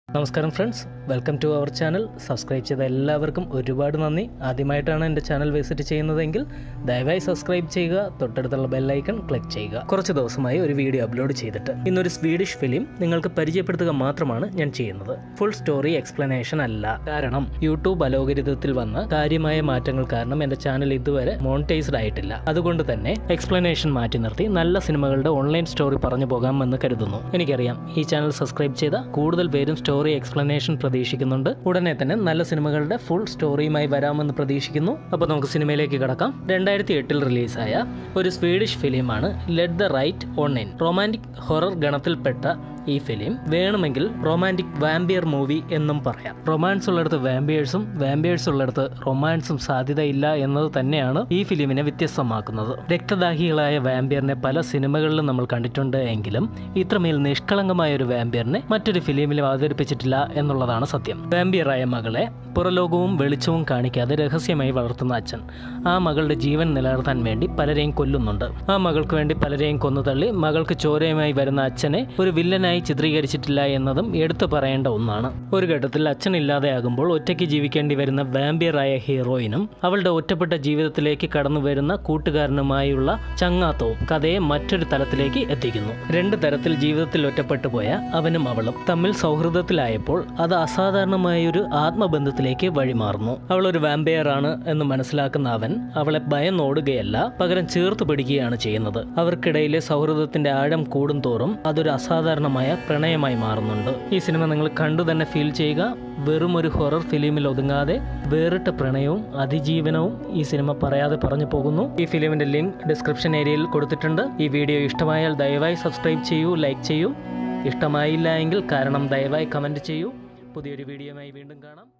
നമസ്കാരം friends welcome to our channel subscribe ചെയ്ത എല്ലാവർക്കും ഒരുപാട് നന്ദി ആദ്യമായിട്ടാണ് എൻ്റെ ചാനൽ വിസിറ്റ് ചെയ്യുന്നതെങ്കിൽ ദയവായി സബ്സ്ക്രൈബ് ചെയ്യുക തൊട്ടടുത്തുള്ള ബെല്ലൈക്കൺ ക്ലിക്ക് ചെയ്യുക കുറച്ച് ദിവസമായി ഒരു വീഡിയോ അപ്ലോഡ് ചെയ്തിട്ട് ഇന്നൊരു സ്വീഡിഷ് ഫിലിം നിങ്ങൾക്ക് പരിചയപ്പെടുത്തുക മാത്രമാണ് ഞാൻ ചെയ്യുന്നത് ഫുൾ സ്റ്റോറി എക്സ്പ്ലനേഷൻ അല്ല കാരണം യൂട്യൂബ് അലോകരിതത്തിൽ വന്ന കാര്യമായ മാറ്റങ്ങൾ കാരണം എൻ്റെ ചാനൽ ഇതുവരെ മോണിറ്റൈസ്ഡ് ആയിട്ടില്ല അതുകൊണ്ട് തന്നെ എക്സ്പ്ലനേഷൻ മാറ്റി നിർത്തി നല്ല സിനിമകളുടെ ഓൺലൈൻ സ്റ്റോറി പറഞ്ഞു പോകാമെന്ന് കരുതുന്നു എനിക്കറിയാം ഈ ചാനൽ സബ്സ്ക്രൈബ് ചെയ്ത കൂടുതൽ പേരും സ്റ്റോറി എക്സ്പ്ലനേഷൻ പ്രതീക്ഷിക്കുന്നുണ്ട് ഉടനെ തന്നെ നല്ല സിനിമകളുടെ ഫുൾ സ്റ്റോറിയുമായി വരാമെന്ന് പ്രതീക്ഷിക്കുന്നു അപ്പോൾ നമുക്ക് സിനിമയിലേക്ക് കടക്കാം രണ്ടായിരത്തി എട്ടിൽ റിലീസായ ഒരു സ്വീഡിഷ് ഫിലിമാണ് let the right one in romantic horror ഗണത്തിൽപ്പെട്ട ഈ ഫിലിം വേണമെങ്കിൽ റൊമാൻറ്റിക് വാമ്പിയർ മൂവി എന്നും പറയാം റൊമാൻസ് ഉള്ളിടത്ത് വാമ്പിയേഴ്സും വാമ്പിയേഴ്സ് ഉള്ളിടത്ത് റൊമാൻസും സാധ്യതയില്ല എന്നത് തന്നെയാണ് ഈ ഫിലിമിനെ വ്യത്യസ്തമാക്കുന്നത് രക്തദാഹികളായ വാമ്പിയറിനെ പല സിനിമകളിലും നമ്മൾ കണ്ടിട്ടുണ്ട് എങ്കിലും ഇത്രമേൽ നിഷ്കളങ്കമായ ഒരു വാമ്പിയറിനെ മറ്റൊരു ഫിലിമിലും അവതരിപ്പിച്ചിട്ടില്ല എന്നുള്ളതാണ് സത്യം വാമ്പിയറായ മകളെ പുറലോകവും വെളിച്ചവും കാണിക്കാതെ രഹസ്യമായി വളർത്തുന്ന അച്ഛൻ ആ മകളുടെ ജീവൻ നിലനിർത്താൻ വേണ്ടി പലരെയും കൊല്ലുന്നുണ്ട് ആ മകൾക്ക് വേണ്ടി പലരെയും കൊന്നുതള്ളി മകൾക്ക് ചോരയുമായി വരുന്ന അച്ഛനെ ഒരു വില്ലനായി ചിത്രീകരിച്ചിട്ടില്ല എന്നതും എടുത്തു പറയേണ്ട ഒന്നാണ് ഒരു ഘട്ടത്തിൽ അച്ഛൻ ഇല്ലാതെയാകുമ്പോൾ ഒറ്റയ്ക്ക് ജീവിക്കേണ്ടി വരുന്ന വാമ്പിയറായ ഹീറോയിനും അവളുടെ ഒറ്റപ്പെട്ട ജീവിതത്തിലേക്ക് കടന്നു വരുന്ന കൂട്ടുകാരനുമായുള്ള ചങ്ങാത്തവും കഥയെ മറ്റൊരു തലത്തിലേക്ക് എത്തിക്കുന്നു രണ്ട് തരത്തിൽ ജീവിതത്തിൽ ഒറ്റപ്പെട്ടു പോയ അവനും അവളും തമ്മിൽ സൗഹൃദത്തിലായപ്പോൾ അത് അസാധാരണമായ ഒരു ആത്മബന്ധത്തിലേക്ക് വഴിമാറുന്നു അവൾ ഒരു വാമ്പയർ ആണ് എന്ന് മനസ്സിലാക്കുന്ന അവൻ അവളെ ഭയന്നോടുകയല്ല പകരം ചേർത്ത് പിടിക്കുകയാണ് ചെയ്യുന്നത് അവർക്കിടയിലെ സൗഹൃദത്തിന്റെ ആഴം കൂടുന്തോറും അതൊരു അസാധാരണമായ പ്രണയമായി മാറുന്നുണ്ട് ഈ സിനിമ നിങ്ങൾ കണ്ടു തന്നെ ഫീൽ ചെയ്യുക വെറും ഒരു ഹൊറർ ഫിലിമിൽ ഒതുങ്ങാതെ വേറിട്ട പ്രണയവും അതിജീവനവും ഈ സിനിമ പറയാതെ പറഞ്ഞു പോകുന്നു ഈ ഫിലിമിന്റെ ലിങ്ക് ഡിസ്ക്രിപ്ഷൻ ഏരിയയിൽ കൊടുത്തിട്ടുണ്ട് ഈ വീഡിയോ ഇഷ്ടമായാൽ ദയവായി സബ്സ്ക്രൈബ് ചെയ്യൂ ലൈക്ക് ചെയ്യൂ ഇഷ്ടമായില്ല എങ്കിൽ കാരണം ദയവായി കമൻറ്റ് ചെയ്യൂ പുതിയൊരു വീഡിയോയുമായി വീണ്ടും കാണാം